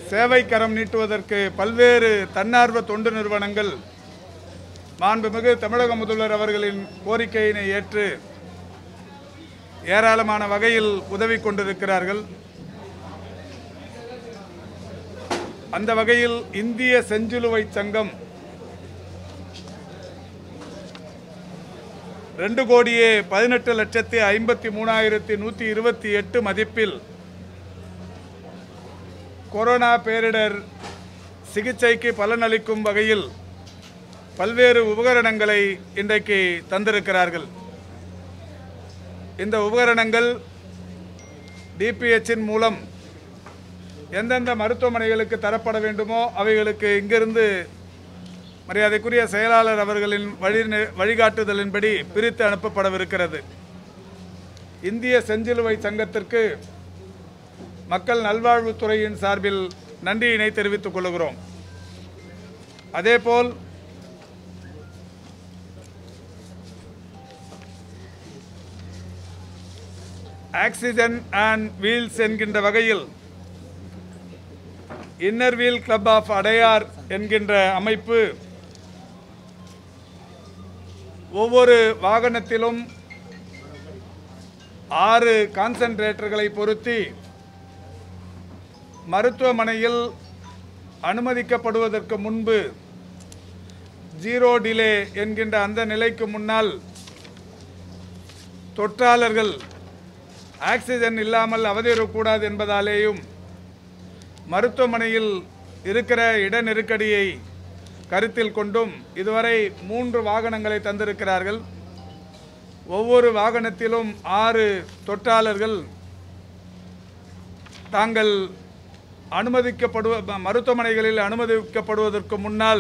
சேவை கரம் நீட்டுவதற்கு பல்வேறு தன்னார்வ தொண்டு நிறுவனங்கள் மாண்புமிகு தமிழக முதல்வர் அவர்களின் கோரிக்கையினை ஏற்று ஏராளமான வகையில் உதவி கொண்டிருக்கிறார்கள் அந்த வகையில் இந்திய செஞ்சிலுவை சங்கம் ரெண்டு கோடியே பதினெட்டு லட்சத்தி ஐம்பத்தி மூணாயிரத்தி நூற்றி இருபத்தி எட்டு மதிப்பில் கொரோனா பேரிடர் சிகிச்சைக்கு பலனளிக்கும் வகையில் பல்வேறு உபகரணங்களை இன்றைக்கு தந்திருக்கிறார்கள் இந்த உபகரணங்கள் டிபிஹெச்சின் மூலம் எந்தெந்த மருத்துவமனைகளுக்கு தரப்பட வேண்டுமோ அவைகளுக்கு இங்கிருந்து மரியாதைக்குரிய செயலாளர் அவர்களின் வழி வழிகாட்டுதலின்படி பிரித்து அனுப்பப்படவிருக்கிறது இந்திய செஞ்சிலுவை சங்கத்திற்கு மக்கள் நல்வாழ்வுத்துறையின் சார்பில் நன்றியினை தெரிவித்துக் கொள்கிறோம் அதேபோல் ஆக்சிஜன் அண்ட் வீல்ஸ் என்கின்ற வகையில் inner wheel club of Adyar என்கின்ற அமைப்பு ஒவ்வொரு வாகனத்திலும் ஆறு கான்சன்ட்ரேட்டர்களை பொருத்தி மருத்துவமனையில் அனுமதிக்கப்படுவதற்கு முன்பு ஜீரோ டிலே என்கின்ற அந்த நிலைக்கு முன்னால் தொற்றாளர்கள் ஆக்சிஜன் இல்லாமல் அவதியுறக்கூடாது என்பதாலேயும் மருத்துவமனையில் இருக்கிற இட நெருக்கடியை கருத்தில் கொண்டும் இதுவரை மூன்று வாகனங்களை தந்திருக்கிறார்கள் ஒவ்வொரு வாகனத்திலும் ஆறு தொற்றாளர்கள் தாங்கள் அனுமதிக்கப்படுவ மருத்துவமனைகளில் அனுமதிக்கப்படுவதற்கு முன்னால்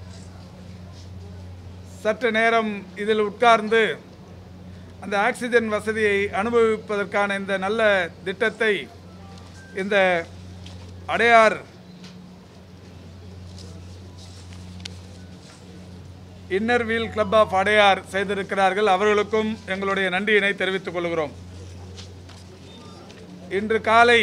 சற்று நேரம் இதில் உட்கார்ந்து அந்த ஆக்சிஜன் வசதியை அனுபவிப்பதற்கான இந்த நல்ல திட்டத்தை இந்த Adyar inner wheel club of Adyar செய்திருக்கிறார்கள் அவர்களுக்கும் எங்களுடைய நன்றியினை தெரிவித்துக் கொள்கிறோம் இன்று காலை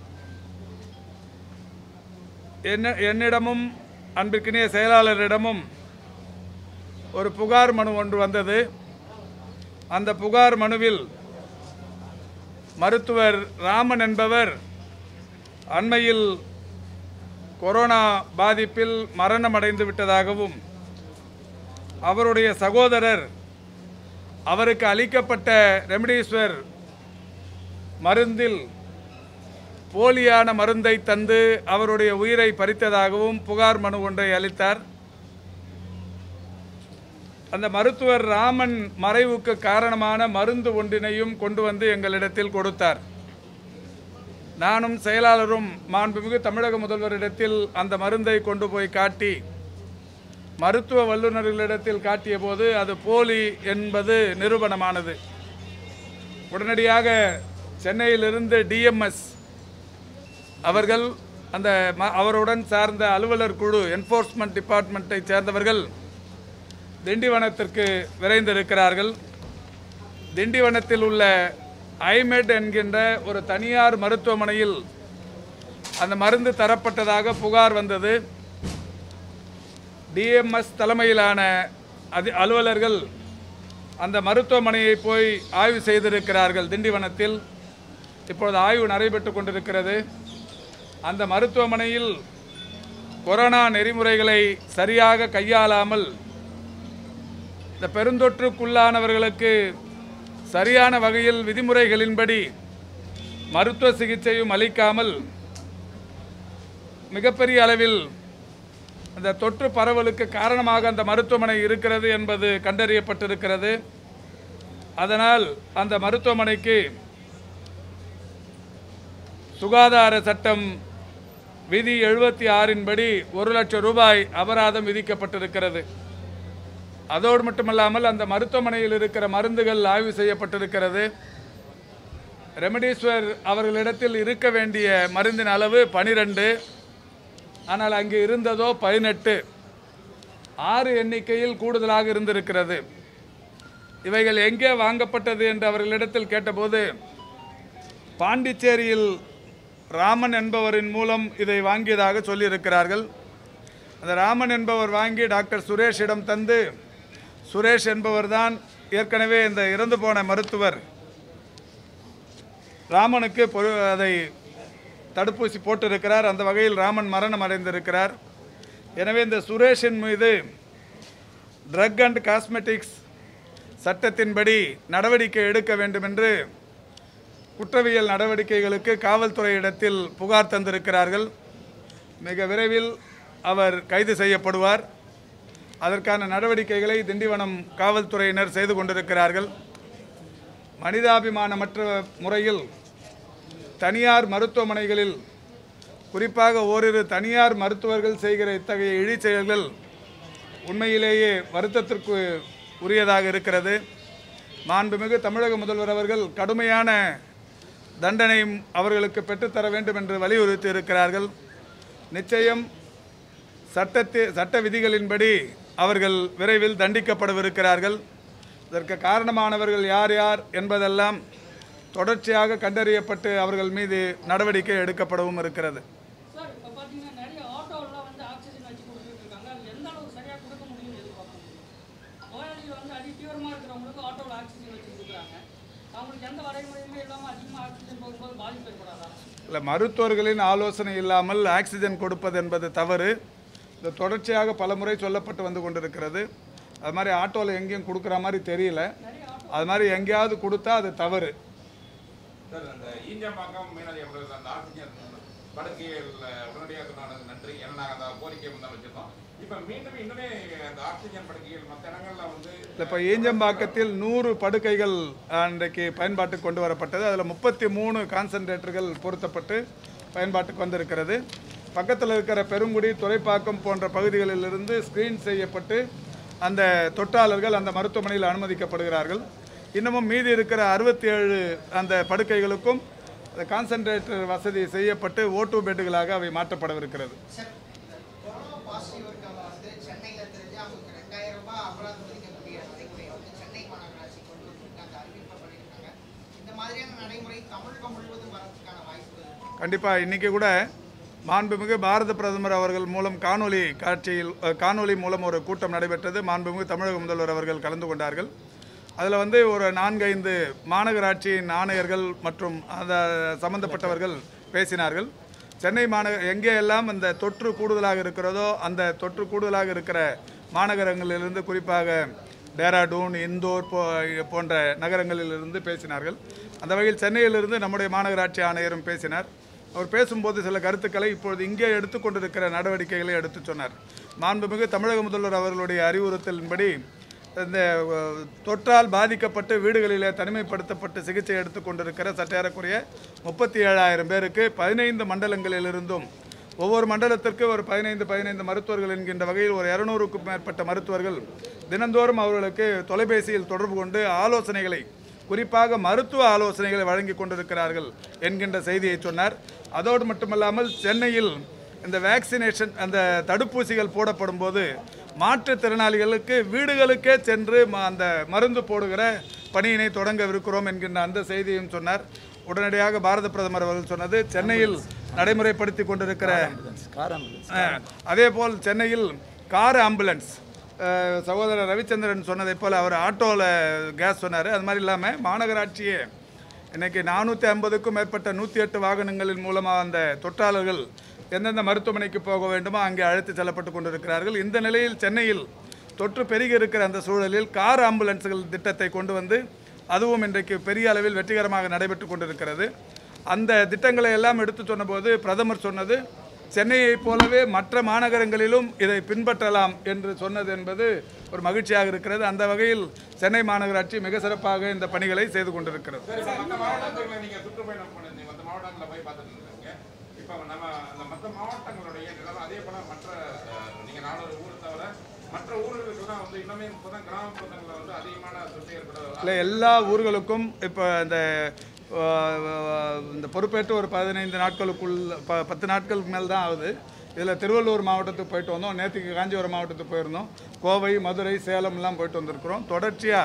என்ன என்னிடமும் அன்பிற்கினிய செயலாளரிடமும் ஒரு புகார் மனு ஒன்று வந்தது அந்த புகார் மனுவில் மருத்துவர் ராமன் என்பவர் அண்மையில் கொரோனா பாதிப்பில் மரணமடைந்து விட்டதாகவும் அவருடைய சகோதரர் அவருக்கு அளிக்கப்பட்ட ரெம்டீஸ்வர் மருந்தில் போலியான மருந்தை தந்து அவருடைய உயிரை பறித்ததாகவும் புகார் மனு ஒன்றை அளித்தார் அந்த மருத்துவர் ராமன் மறைவுக்கு காரணமான மருந்து ஒன்றினையும் கொண்டு வந்து எங்களிடத்தில் கொடுத்தார் நானும் செயலாளரும் மாண்புமிகு தமிழக முதல்வரிடத்தில் அந்த மருந்தை கொண்டு போய் காட்டி மருத்துவ வல்லுநர்களிடத்தில் காட்டிய போது அது போலி என்பது நிரூபணமானது உடனடியாக சென்னையிலிருந்து டிஎம்எஸ் அவர்கள் அந்த ம- அவருடன் சார்ந்த அலுவலர் குழு என்ஃபோர்ஸ்மெண்ட் டிபார்ட்மெண்ட்டை சேர்ந்தவர்கள் திண்டிவனத்திற்கு விரைந்திருக்கிறார்கள் திண்டிவனத்தில் உள்ள ஐமெட் என்கின்ற ஒரு தனியார் மருத்துவமனையில் அந்த மருந்து தரப்பட்டதாக புகார் வந்தது டிஎம்எஸ் தலைமையிலான அதி அலுவலர்கள் அந்த மருத்துவமனையை போய் ஆய்வு செய்திருக்கிறார்கள் திண்டிவனத்தில் இப்பொழுது ஆய்வு நடைபெற்று கொண்டிருக்கிறது அந்த மருத்துவமனையில் கொரோனா நெறிமுறைகளை சரியாக கையாளாமல் இந்த பெருந்தொற்றுக்குள்ளானவர்களுக்கு சரியான வகையில் விதிமுறைகளின்படி மருத்துவ சிகிச்சையும் அளிக்காமல் மிகப்பெரிய அளவில் அந்த தொற்று பரவலுக்கு காரணமாக அந்த மருத்துவமனை இருக்கிறது என்பது கண்டறியப்பட்டிருக்கிறது அதனால் அந்த மருத்துவமனைக்கு சுகாதார சட்டம் விதி எழுபத்தி ஆறின்படி ஒரு லட்சம் ரூபாய் அபராதம் விதிக்கப்பட்டிருக்கிறது அதோடு மட்டுமல்லாமல் அந்த மருத்துவமனையில் இருக்கிற மருந்துகள் ஆய்வு செய்யப்பட்டிருக்கிறது ரெமடீஸ்வர் அவர்களிடத்தில் இருக்க வேண்டிய மருந்தின் அளவு பனிரெண்டு ஆனால் அங்கு இருந்ததோ பதினெட்டு ஆறு எண்ணிக்கையில் கூடுதலாக இருந்திருக்கிறது இவைகள் எங்கே வாங்கப்பட்டது என்று அவர்களிடத்தில் கேட்டபோது பாண்டிச்சேரியில் ராமன் என்பவரின் மூலம் இதை வாங்கியதாக சொல்லியிருக்கிறார்கள் அந்த ராமன் என்பவர் வாங்கி டாக்டர் சுரேஷிடம் தந்து சுரேஷ் என்பவர்தான் ஏற்கனவே இந்த இறந்து போன மருத்துவர் ராமனுக்கு பொரு அதை தடுப்பூசி போட்டிருக்கிறார் அந்த வகையில் ராமன் மரணம் அடைந்திருக்கிறார் எனவே இந்த சுரேஷின் மீது ட்ரக் அண்ட் காஸ்மெட்டிக்ஸ் சட்டத்தின்படி நடவடிக்கை எடுக்க வேண்டும் என்று குற்றவியல் நடவடிக்கைகளுக்கு காவல்துறையிடத்தில் புகார் தந்திருக்கிறார்கள் மிக விரைவில் அவர் கைது செய்யப்படுவார் அதற்கான நடவடிக்கைகளை திண்டிவனம் காவல்துறையினர் செய்து கொண்டிருக்கிறார்கள் மனிதாபிமானமற்ற முறையில் தனியார் மருத்துவமனைகளில் குறிப்பாக ஓரிரு தனியார் மருத்துவர்கள் செய்கிற இத்தகைய இழிச் செயல்கள் உண்மையிலேயே வருத்தத்திற்கு உரியதாக இருக்கிறது மாண்புமிகு தமிழக முதல்வர் அவர்கள் கடுமையான தண்டனை அவர்களுக்கு பெற்றுத்தர வேண்டும் என்று வலியுறுத்தி இருக்கிறார்கள் நிச்சயம் சட்டத்தை சட்ட விதிகளின்படி அவர்கள் விரைவில் தண்டிக்கப்படவிருக்கிறார்கள் இதற்கு காரணமானவர்கள் யார் யார் என்பதெல்லாம் தொடர்ச்சியாக கண்டறியப்பட்டு அவர்கள் மீது நடவடிக்கை எடுக்கப்படவும் இருக்கிறது சார் இப்போ பார்த்தீங்கன்னா நிறைய ஆட்டோலாம் வந்து ஆக்சிஜன் வச்சு கொடுத்துட்டு இருக்காங்க அது எந்த அளவுக்கு சரியாக கொடுக்க முடியும்னு எதிர்பார்க்க முடியும் நோயாளிகள் வந்து அடி தீவிரமாக இருக்கிறவங்களுக்கு ஆட்டோவில் ஆக்சிஜன் வச்சு கொடுக்குறாங்க அவங்களுக்கு எந்த வரைமுறையுமே இல்லாமல் அதிகமாக ஆக்சிஜன் போகும்போது பாதிப்பு ஏற்படாதா இல்லை மருத்துவர்களின் ஆலோசனை இல்லாமல் ஆக்சிஜன் கொடுப்பது என்பது தவறு இது தொடர்ச்சியாக பல முறை சொல்லப்பட்டு வந்து கொண்டிருக்கிறது அது மாதிரி ஆட்டோவில் எங்கேயும் கொடுக்குற மாதிரி தெரியல அது மாதிரி எங்கேயாவது கொடுத்தா அது தவறு சார் அந்த ஈஞ்சம்பாக்கம் மீனதி அவர்கள் அந்த ஆக்சிஜன் படுக்கையில் உடனடியாக சொன்னதுக்கு நன்றி ஏன்னா நாங்கள் அந்த கோரிக்கை முன்னாடி வச்சிருந்தோம் இப்போ மீண்டும் இன்னுமே அந்த ஆக்சிஜன் படுக்கைகள் மற்ற இடங்கள்ல வந்து இப்போ ஈஞ்சம்பாக்கத்தில் நூறு படுக்கைகள் அன்றைக்கு பயன்பாட்டுக்கு கொண்டு வரப்பட்டது அதில் முப்பத்தி மூணு கான்சன்ட்ரேட்டர்கள் பொருத்தப்பட்டு பயன்பாட்டுக்கு வந்திருக்கிறது பக்கத்தில் இருக்கிற பெருங்குடி துறைப்பாக்கம் போன்ற பகுதிகளிலிருந்து ஸ்க்ரீன் செய்யப்பட்டு அந்த தொற்றாளர்கள் அந்த மருத்துவமனையில் அனுமதிக்கப்படுகிறார்கள் இன்னமும் மீதி இருக்கிற அறுபத்தி ஏழு அந்த படுக்கைகளுக்கும் கான்சன்ட்ரேட்டர் வசதி செய்யப்பட்டு ஓட்டு பெட்டுகளாக அவை மாற்றப்படவிருக்கிறது சார் கொரோனா பாசிட்டிவ் இருக்கவங்க வந்து சென்னையில தெரிஞ்சு அவங்களுக்கு ரெண்டாயிரம் ரூபாய் அபராதம் விதிக்கக்கூடிய நடைமுறையை வந்து சென்னை மாநகராட்சி கொண்டு வந்திருக்காங்க அறிவிப்பை பண்ணியிருக்காங்க இந்த மாதிரியான நடைமுறை தமிழகம் முழுவதும் வரதுக்கான வாய்ப்பு இருக்கு கண்டிப்பாக இன்றைக்கி கூட மாண்புமிகு பாரத பிரதமர் அவர்கள் மூலம் காணொளி காட்சியில் அஹ், காணொளி மூலம் ஒரு கூட்டம் நடைபெற்றது மாண்புமிகு தமிழக முதல்வர் அவர்கள் கலந்து கொண்டார்கள் அதில் வந்து ஒரு நான்கைந்து மாநகராட்சியின் ஆணையர்கள் மற்றும் அந்த சம்பந்தப்பட்டவர்கள் பேசினார்கள் சென்னை மாநகர எங்கே எல்லாம் அந்த தொற்று கூடுதலாக இருக்கிறதோ அந்த தொற்று கூடுதலாக இருக்கிற மாநகரங்களிலிருந்து குறிப்பாக டேராடூன் இந்தோர் போ போன்ற நகரங்களிலிருந்து பேசினார்கள் அந்த வகையில் சென்னையிலிருந்து நம்முடைய மாநகராட்சி ஆணையரும் பேசினார் அவர் பேசும்போது சில கருத்துக்களை இப்பொழுது இங்கே எடுத்துக்கொண்டிருக்கிற நடவடிக்கைகளை எடுத்துச் சொன்னார் மாண்புமிகு தமிழக முதல்வர் அவர்களுடைய அறிவுறுத்தலின்படி இந்த அஹ், தொற்றால் பாதிக்கப்பட்டு வீடுகளிலே தனிமைப்படுத்தப்பட்டு சிகிச்சை எடுத்துக்கொண்டிருக்கிற சற்றேறக்குறைய முப்பத்தி ஏழாயிரம் பேருக்கு பதினைந்து மண்டலங்களிலிருந்தும் ஒவ்வொரு மண்டலத்திற்கு ஒரு பதினைந்து பதினைந்து மருத்துவர்கள் என்கின்ற வகையில் ஒரு இரநூறுக்கும் மேற்பட்ட மருத்துவர்கள் தினந்தோறும் அவர்களுக்கு தொலைபேசியில் தொடர்பு கொண்டு ஆலோசனைகளை குறிப்பாக மருத்துவ ஆலோசனைகளை வழங்கி கொண்டிருக்கிறார்கள் என்கின்ற செய்தியை சொன்னார் அதோடு மட்டுமல்லாமல் சென்னையில் இந்த வேக்சினேஷன் அந்த தடுப்பூசிகள் போடப்படும் போது மாற்றுத்திறனாளிகளுக்கு வீடுகளுக்கே சென்று ம- அந்த மருந்து போடுகிற பணியினை தொடங்கவிருக்கிறோம் என்கின்ற அந்த செய்தியும் சொன்னார் உடனடியாக பாரத பிரதமர் அவர்கள் சொன்னது சென்னையில் நடைமுறைப்படுத்தி கொண்டிருக்கிற அஹ், அதேபோல் சென்னையில் கார் ஆம்புலன்ஸ் அஹ், சகோதரர் ரவிச்சந்திரன் சொன்னதைப் போல் அவர் ஆட்டோவில் கேஸ் சொன்னார் அது மாதிரி இல்லாமல் மாநகராட்சியே இன்னைக்கு நானூற்றி ஐம்பதுக்கும் மேற்பட்ட நூற்றி எட்டு வாகனங்களின் மூலமாக அந்த தொற்றாளர்கள் எந்தெந்த மருத்துவமனைக்கு போக வேண்டுமோ அங்கே அழைத்து செல்லப்பட்டு கொண்டிருக்கிறார்கள் இந்த நிலையில் சென்னையில் தொற்று பெருகி இருக்கிற அந்த சூழலில் கார் ஆம்புலன்ஸ்கள் திட்டத்தை கொண்டு வந்து அதுவும் இன்றைக்கு பெரிய அளவில் வெற்றிகரமாக நடைபெற்று கொண்டிருக்கிறது அந்த திட்டங்களை எல்லாம் எடுத்து சொன்னபோது பிரதமர் சொன்னது சென்னையைப் போலவே மற்ற மாநகரங்களிலும் இதை பின்பற்றலாம் என்று சொன்னது என்பது ஒரு மகிழ்ச்சியாக இருக்கிறது அந்த வகையில் சென்னை மாநகராட்சி மிக சிறப்பாக இந்த பணிகளை செய்து கொண்டிருக்கிறது சரி இப்போ மற்ற மாவட்டங்களில் நீங்கள் சுற்றுப்பயணம் பண்ணிருந்தீங்க மற்ற மாவட்டங்களில் போய் பார்த்துட்டு இருக்கீங்க இப்போ நம்ம அந்த மற்ற மாவட்டங்களுடைய நிலவரம் அதே போல மற்ற அஹ், நீங்க நானூறு ஊர் தவிர மற்ற ஊர்களுக்கு தான் வந்து இன்னுமே இப்போதான் கிராமப்புறங்களில் வந்து அதிகமான தொற்று ஏற்படுறது இல்லை எல்லா ஊர்களுக்கும் இப்போ இந்த அஹ், இந்த பொறுப்பேற்று ஒரு பதினைந்து நாட்களுக்குள் ப பத்து நாட்களுக்கு மேல் தான் ஆகுது இதில் திருவள்ளூர் மாவட்டத்துக்கு போயிட்டு வந்தோம் நேற்றுக்கு காஞ்சிபுரம் மாவட்டத்துக்கு போயிருந்தோம் கோவை மதுரை சேலம்லாம் போயிட்டு வந்திருக்கிறோம் தொடர்ச்சியாக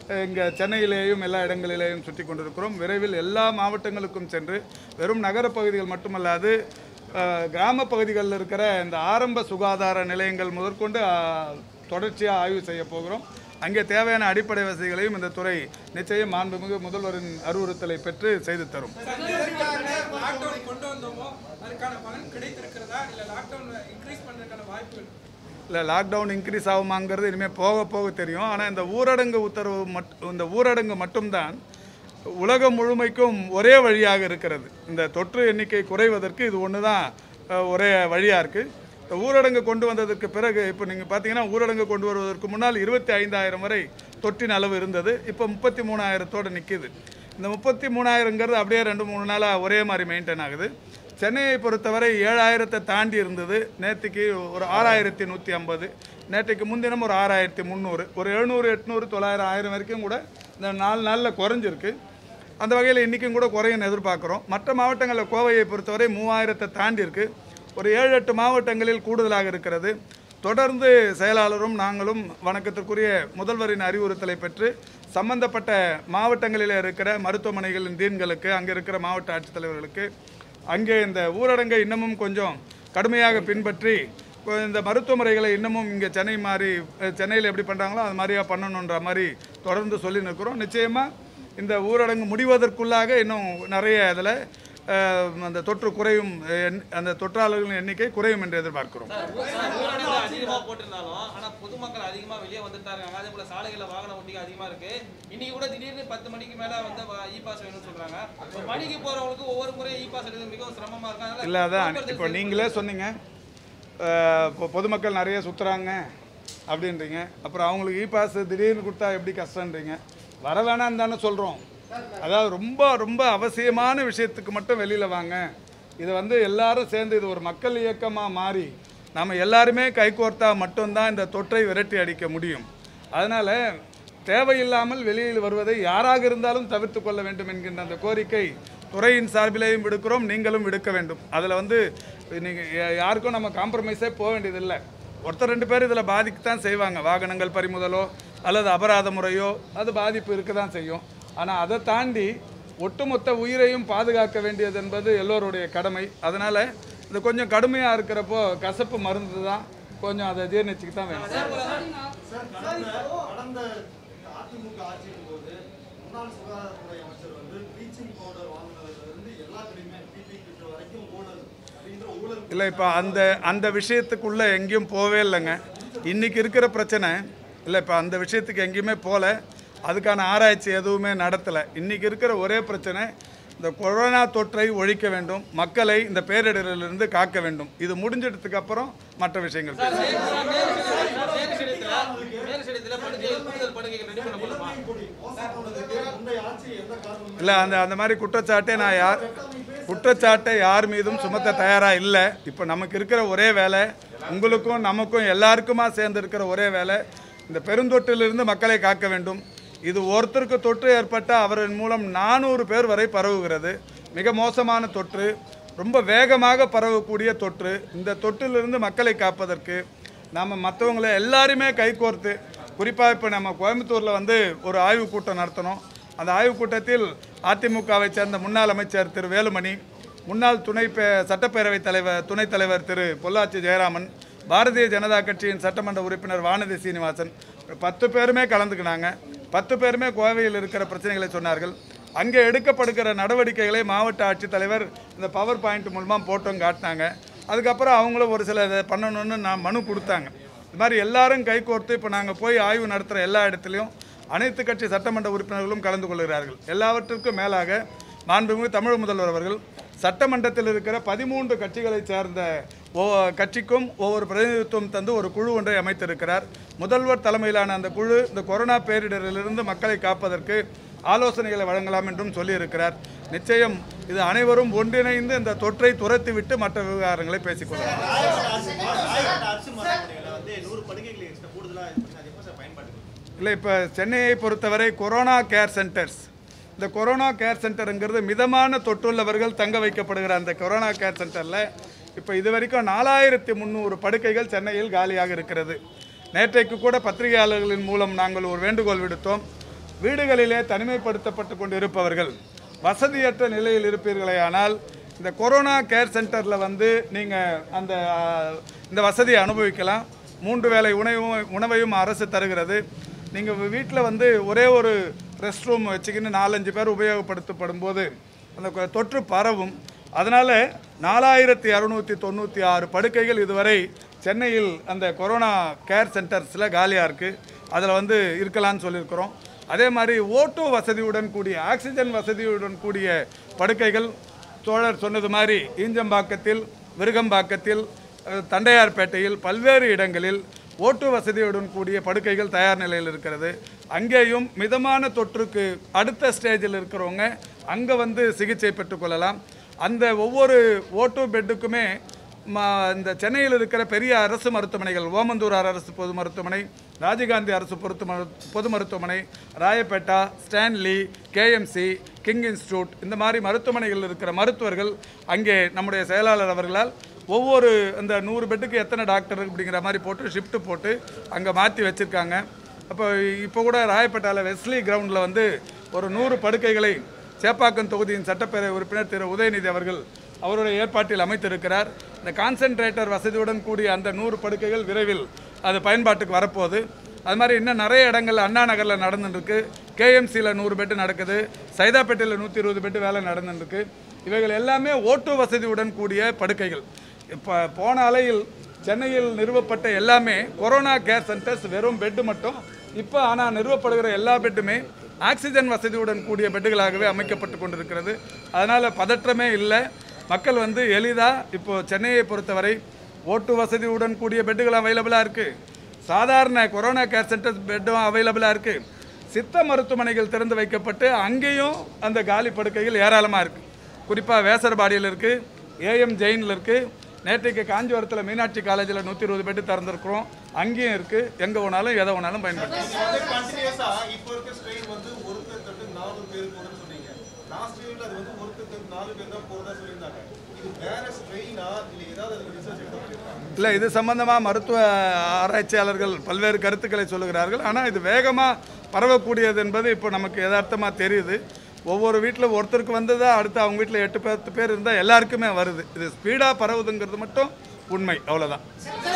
இங்கே சென்னையிலேயும் எல்லா இடங்களிலேயும் சுற்றி கொண்டிருக்கிறோம் விரைவில் எல்லா மாவட்டங்களுக்கும் சென்று வெறும் நகரப் பகுதிகள் மட்டுமல்லாது அஹ், கிராம பகுதிகளில் இருக்கிற இந்த ஆரம்ப சுகாதார நிலையங்கள் முதற்கொண்டு அஹ், தொடர்ச்சியாக ஆய்வு செய்ய போகிறோம் அங்கே தேவையான அடிப்படை வசதிகளையும் இந்த துறை நிச்சயம் மாண்புமிகு முதல்வரின் அறிவுறுத்தலை பெற்று செய்து தரும் லாக்டவுன் கொண்டு வந்தோமோ அதுக்கான பலன் கிடைத்திருக்கிறதா இல்ல லாக்டவுன் இன்க்ரீஸ் பண்றதுக்கான வாய்ப்புகள் இல்லை லாக்டவுன் இன்க்ரீஸ் ஆகுமாங்கிறது இனிமேல் போக போக தெரியும் ஆனால் இந்த ஊரடங்கு உத்தரவு மட் இந்த ஊரடங்கு மட்டும்தான் உலகம் முழுமைக்கும் ஒரே வழியாக இருக்கிறது இந்த தொற்று எண்ணிக்கை குறைவதற்கு இது ஒன்று தான் அஹ், ஒரே வழியாக இருக்குது இந்த ஊரடங்கு கொண்டு வந்ததற்கு பிறகு இப்போ நீங்கள் பார்த்தீங்கன்னா ஊரடங்கு கொண்டு வருவதற்கு முன்னால் இருபத்தி ஐந்தாயிரம் வரை தொற்றின் அளவு இருந்தது இப்போ முப்பத்தி மூணாயிரத்தோடு நிற்கிது இந்த முப்பத்தி மூணாயிரங்கிறது அப்படியே ரெண்டு மூணு நாளாக ஒரே மாதிரி மெயின்டைன் ஆகுது சென்னையை பொறுத்தவரை ஏழாயிரத்தை தாண்டி இருந்தது நேற்றுக்கு ஒரு ஆறாயிரத்தி நூற்றி ஐம்பது நேற்றுக்கு முன்தினம் ஒரு ஆறாயிரத்தி முந்நூறு ஒரு எழுநூறு எட்நூறு தொள்ளாயிரம் ஆயிரம் வரைக்கும் கூட இந்த நாலு நாளில் குறைஞ்சிருக்கு அந்த வகையில் இன்றைக்கும் கூட குறையும் எதிர்பார்க்குறோம் மற்ற மாவட்டங்களில் கோவையை பொறுத்தவரை மூவாயிரத்தை தாண்டி இருக்கு ஒரு ஏழு எட்டு மாவட்டங்களில் கூடுதலாக இருக்கிறது தொடர்ந்து செயலாளரும் நாங்களும் வணக்கத்திற்குரிய முதல்வரின் அறிவுறுத்தலை பெற்று சம்பந்தப்பட்ட மாவட்டங்களில் இருக்கிற மருத்துவமனைகளின் டீன்களுக்கு அங்கே இருக்கிற மாவட்ட ஆட்சித்தலைவர்களுக்கு அங்கே இந்த ஊரடங்கை இன்னமும் கொஞ்சம் கடுமையாக பின்பற்றி கொ- இந்த மருத்துவ முறைகளை இன்னமும் இங்கே சென்னை மாதிரி அஹ், சென்னையில் எப்படி பண்ணுறாங்களோ அது மாதிரியா பண்ணணுன்ற மாதிரி தொடர்ந்து சொல்லி நிற்கிறோம் நிச்சயமாக இந்த ஊரடங்கு முடிவதற்குள்ளாக இன்னும் நிறைய இதில் அந்த தொற்று குறையும் எண்- அந்த தொற்றாளர்களின் எண்ணிக்கை குறையும் என்று எதிர்பார்க்கிறோம் ஊரடங்கு அதிகமா போட்டிருந்தாலும் ஆனா பொதுமக்கள் அதிகமா வெளியே வந்துட்டு தான் இருக்காங்க அதே போல சாலைகள்ல வாகன ஓட்டிக அதிகமா இருக்கு இன்னைக்கு கூட திடீர்னு பத்து மணிக்கு மேல வந்து இ பாஸ் வேணும்னு சொல்றாங்க இப்ப பணிக்கு போறவங்களுக்கு ஒவ்வொரு முறையும் இ பாஸ் எடுக்கிறது மிகவும் சிரமமா இருக்கு அதனால இல்லை அதான் போக்குவரத்து இப்போ நீங்களே சொன்னீங்க அஹ், இப்போ பொதுமக்கள் நிறைய சுற்றுறாங்க அப்படின்றீங்க அப்புறம் அவங்களுக்கு இ பாஸ் திடீர்னு கொடுத்தா எப்படி கஷ்டன்றீங்க வர வேணாம்னு தானே சொல்கிறோம் அதாவது ரொம்ப ரொம்ப அவசியமான விஷயத்துக்கு மட்டும் வெளியில் வாங்க இதை வந்து எல்லாரும் சேர்ந்து இது ஒரு மக்கள் இயக்கமாக மாறி நம்ம எல்லாருமே கைகோர்த்தா மட்டும்தான் இந்த தொற்றை விரட்டி அடிக்க முடியும் அதனால் தேவையில்லாமல் வெளியில் வருவதை யாராக இருந்தாலும் தவிர்த்து கொள்ள வேண்டும் என்கின்ற அந்த கோரிக்கை துறையின் சார்பிலேயும் விடுக்கிறோம் நீங்களும் விடுக்க வேண்டும் அதில் வந்து நீங்கள் யாருக்கும் நம்ம காம்ப்ரமைஸே போக வேண்டியதில்லை ஒருத்தர் ரெண்டு பேர் இதில் பாதிக்கத்தான் செய்வாங்க வாகனங்கள் பறிமுதலோ அல்லது அபராத முறையோ அது பாதிப்பு இருக்க தான் செய்யும் ஆனால் அதை தாண்டி ஒட்டுமொத்த உயிரையும் பாதுகாக்க வேண்டியது என்பது எல்லோருடைய கடமை அதனால் இது கொஞ்சம் கடுமையாக இருக்கிறப்போ கசப்பு மருந்து தான் கொஞ்சம் அதை ஜீர்ணிச்சுக்கு தான் வேணும் சார் கடந்த கடந்த அதிமுக ஆட்சியின் போது முன்னாள் சுகாதாரத்துறை அமைச்சர் வந்து ப்ளீச்சிங் பவுடர் வாங்கினதுல இருந்து எல்லாத்துலையுமே பிபி கிட் வரைக்கும் ஊழல் அப்படிங்கிற ஊழல் இல்லை இப்போ அந்த அந்த விஷயத்துக்குள்ளே எங்கேயும் போவே இல்லைங்க இன்றைக்கி இருக்கிற பிரச்சனை இல்லை இப்போ அந்த விஷயத்துக்கு எங்கேயுமே போகல அதுக்கான ஆராய்ச்சி எதுவுமே நடத்தலை இன்றைக்கி இருக்கிற ஒரே பிரச்சனை இந்த கொரோனா தொற்றை ஒழிக்க வேண்டும் மக்களை இந்த பேரிடரிலிருந்து காக்க வேண்டும் இது முடிஞ்சிட்டதுக்கு அப்புறம் மற்ற விஷயங்கள் பேசலாம். மேற்கு ஸ்டேடியத்துல மேற்கு ஸ்டேடியத்துல படுக்கை கூடுதல் படுக்கைகள் ரெடி பண்ண போதுமா கொடி மோசமானதுக்கு முந்தைய ஆட்சி எந்த காரணமும் இல்லை அந்த அந்த மாதிரி குற்றச்சாட்டை நான் யார் குற்றச்சாட்டை யார் மீதும் சுமத்த தயாராக இல்லை இப்போ நமக்கு இருக்கிற ஒரே வேலை உங்களுக்கும் நமக்கும் எல்லாருக்குமா சேர்ந்து இருக்கிற ஒரே வேலை இந்த பெருந்தொற்றிலிருந்து மக்களை காக்க வேண்டும் இது ஒருத்தருக்கு தொற்று ஏற்பட்டால் அவரின் மூலம் நானூறு பேர் வரை பரவுகிறது மிக மோசமான தொற்று ரொம்ப வேகமாக பரவக்கூடிய தொற்று இந்த தொற்றிலிருந்து மக்களை காப்பதற்கு நாம் மற்றவங்களை எல்லாருமே கைகோர்த்து குறிப்பாக இப்போ நம்ம கோயம்புத்தூரில் வந்து ஒரு ஆய்வுக் கூட்டம் நடத்தினோம் அந்த ஆய்வுக் கூட்டத்தில் அதிமுகவை சேர்ந்த முன்னாள் அமைச்சர் திரு வேலுமணி முன்னாள் துணை பே சட்டப்பேரவைத் தலைவர் துணைத் தலைவர் திரு பொள்ளாச்சி ஜெயராமன் பாரதிய ஜனதா கட்சியின் சட்டமன்ற உறுப்பினர் வானதி சீனிவாசன் பத்து பேருமே கலந்துக்கினாங்க பத்து பேருமே கோவையில் இருக்கிற பிரச்சனைகளை சொன்னார்கள் அங்கே எடுக்கப்படுகிற நடவடிக்கைகளை மாவட்ட ஆட்சித்தலைவர் இந்த பவர் பாயிண்ட் மூலமாக போட்டோம் காட்டினாங்க அதுக்கப்புறம் அவங்களும் ஒரு சில இதை பண்ணணும்னு நான் மனு கொடுத்தாங்க இது மாதிரி எல்லாரும் கைகோர்த்து இப்போ நாங்கள் போய் ஆய்வு நடத்துகிற எல்லா இடத்துலையும் அனைத்து கட்சி சட்டமன்ற உறுப்பினர்களும் கலந்து கொள்கிறார்கள் எல்லாவற்றிற்கும் மேலாக மாண்புமிகு தமிழ் முதல்வர் அவர்கள் சட்டமன்றத்தில் இருக்கிற பதிமூன்று கட்சிகளைச் சேர்ந்த ஓ கட்சிக்கும் ஒவ்வொரு பிரதிநிதித்துவம் தந்து ஒரு குழு ஒன்றை அமைத்திருக்கிறார் முதல்வர் தலைமையிலான அந்த குழு இந்த கொரோனா பேரிடரிலிருந்து மக்களை காப்பதற்கு ஆலோசனைகளை வழங்கலாம் என்றும் சொல்லியிருக்கிறார் நிச்சயம் இது அனைவரும் ஒன்றிணைந்து இந்த தொற்றை துரத்திவிட்டு மற்ற விவகாரங்களை பேசிக்கொள்ளலாம் ராயகோட்டை அரசு மருத்துவமனைகளை வந்து நூறு படுக்கைகள் extra கூடுதலா இது பண்ணி அது எப்போ சார் பயன்பாட்டுக்கு வரும்? இல்லை இப்போ சென்னையை பொறுத்தவரை கொரோனா கேர் சென்டர்ஸ் இந்த கொரோனா கேர் சென்டருங்கிறது மிதமான தொற்றுள்ளவர்கள் தங்க வைக்கப்படுகிற அந்த கொரோனா கேர் சென்டரில் இப்போ இது வரைக்கும் நாலாயிரத்தி முந்நூறு படுக்கைகள் சென்னையில் காலியாக இருக்கிறது நேற்றைக்கு கூட பத்திரிகையாளர்களின் மூலம் நாங்கள் ஒரு வேண்டுகோள் விடுத்தோம் வீடுகளிலே தனிமைப்படுத்தப்பட்டு கொண்டு இருப்பவர்கள் வசதியற்ற நிலையில் இருப்பீர்களேயானால் இந்த கொரோனா கேர் சென்டரில் வந்து நீங்கள் அந்த ஆ, இந்த வசதியை அனுபவிக்கலாம் மூன்று வேளை உணவும் உணவையும் அரசு தருகிறது நீங்கள் வீட்டில் வந்து ஒரே ஒரு ரெஸ்ட் ரூம் வச்சுக்கின்னு நாலஞ்சு பேர் உபயோகப்படுத்தப்படும் போது அந்த கொ- தொற்று பரவும் அதனால் நாலாயிரத்தி இரநூத்தி தொண்ணூற்றி ஆறு படுக்கைகள் இதுவரை சென்னையில் அந்த கொரோனா கேர் சென்டர்ஸில் காலியாக இருக்குது அதில் வந்து இருக்கலாம்னு சொல்லியிருக்கிறோம் அதே மாதிரி ஓட்டோ வசதியுடன் கூடிய ஆக்சிஜன் வசதியுடன் கூடிய படுக்கைகள் தோழர் சொன்னது மாதிரி ஈஞ்சம்பாக்கத்தில் விருகம்பாக்கத்தில் அஹ், தண்டையார்பேட்டையில் பல்வேறு இடங்களில் ஓட்டு வசதியுடன் கூடிய படுக்கைகள் தயார் நிலையில் இருக்கிறது அங்கேயும் மிதமான தொற்றுக்கு அடுத்த ஸ்டேஜில் இருக்கிறவங்க அங்கே வந்து சிகிச்சை பெற்றுக்கொள்ளலாம் அந்த ஒவ்வொரு ஓட்டு பெட்டுக்குமே ம- இந்த சென்னையில் இருக்கிற பெரிய அரசு மருத்துவமனைகள் ஓமந்தூர் அரசு பொது மருத்துவமனை ராஜீவ்காந்தி அரசு பொருத்து மரு பொது மருத்துவமனை Royapettah Stanley KMC King institute இந்த மாதிரி மருத்துவமனைகளில் இருக்கிற மருத்துவர்கள் அங்கே நம்முடைய செயலாளர் அவர்களால் ஒவ்வொரு அந்த நூறு பெட்டுக்கு எத்தனை டாக்டர் அப்படிங்கிற மாதிரி போட்டு ஷிஃப்ட் போட்டு அங்கே மாற்றி வச்சுருக்காங்க அப்போ இப்போ கூட ராயப்பேட்டாவில் வெஸ்லி கிரவுண்டில் வந்து ஒரு நூறு படுக்கைகளை சேப்பாக்கம் தொகுதியின் சட்டப்பேரவை உறுப்பினர் திரு உதயநிதி அவர்கள் அவருடைய ஏற்பாட்டில் அமைத்திருக்கிறார் இந்த கான்சென்ட்ரேட்டர் வசதியுடன் கூடிய அந்த நூறு படுக்கைகள் விரைவில் அது பயன்பாட்டுக்கு வரப்போகுது அது மாதிரி இன்னும் நிறைய இடங்கள் அண்ணா நகரில் நடந்துருக்கு கேஎம்சியில் நூறு பெட்டு நடக்குது சைதாப்பேட்டையில் நூற்றி இருபது பெட்டு வேலை நடந்துருக்கு இவைகள் எல்லாமே ஓட்டு வசதியுடன் கூடிய படுக்கைகள் இப்போ போன அலையில் சென்னையில் நிறுவப்பட்ட எல்லாமே கொரோனா கேர் சென்டர்ஸ் வெறும் பெட்டு மட்டும் இப்போ ஆனால் நிறுவப்படுகிற எல்லா பெட்டுமே ஆக்சிஜன் வசதியுடன் கூடிய பெட்டுகளாகவே அமைக்கப்பட்டு கொண்டிருக்கிறது அதனால் பதற்றமே இல்லை மக்கள் வந்து எளிதாக இப்போ சென்னையை பொறுத்தவரை ஓட்டு வசதியுடன் கூடிய பெட்டுகள் அவைலபிளாக இருக்குது சாதாரண கொரோனா கேர் சென்டர்ஸ் பெட்டும் அவைலபிளாக இருக்குது சித்த மருத்துவமனைகள் திறந்து வைக்கப்பட்டு அங்கேயும் அந்த காலி படுக்கைகள் ஏராளமாக இருக்குது குறிப்பாக வேசர்பாடியில் இருக்குது ஏஎம் ஜெயினில் இருக்குது நேற்றைக்கு காஞ்சிபுரத்தில் மீனாட்சி காலேஜில் நூற்றி இருபது பெட்டு திறந்துருக்குறோம் அங்கேயும் இருக்குது எங்கே வேணாலும் எதை வேணாலும் பயன்படுத்தலாம் கண்டினியூஸா இப்போ இருக்க ஸ்ட்ரெயின் வந்து ஒருத்தர் தட்டு நாலு பேர் போறதுன்னு சொன்னீங்க லாஸ்ட் இயர்ல அது வந்து ஒருத்தர் தட்டு நாலு பேர் தான் போறதா சொல்லியிருந்தாங்க இது வேற ஸ்ட்ரெயினா இல்ல ஏதாவது அதுக்கு ரிசர்ச் எடுத்து பண்ணிருக்காங்க இல்லை இது சம்பந்தமாக மருத்துவ ஆராய்ச்சியாளர்கள் பல்வேறு கருத்துக்களை சொல்லுகிறார்கள் ஆனால் இது வேகமாக பரவக்கூடியது என்பது இப்போ நமக்கு யதார்த்தமாக தெரியுது ஒவ்வொரு வீட்டில் ஒருத்தருக்கு வந்ததா அடுத்து அவங்க வீட்டில் எட்டு பத்து பேர் இருந்தால் எல்லாருக்குமே வருது இது ஸ்பீடாக பரவுதுங்கிறது மட்டும் உண்மை அவ்வளோதான்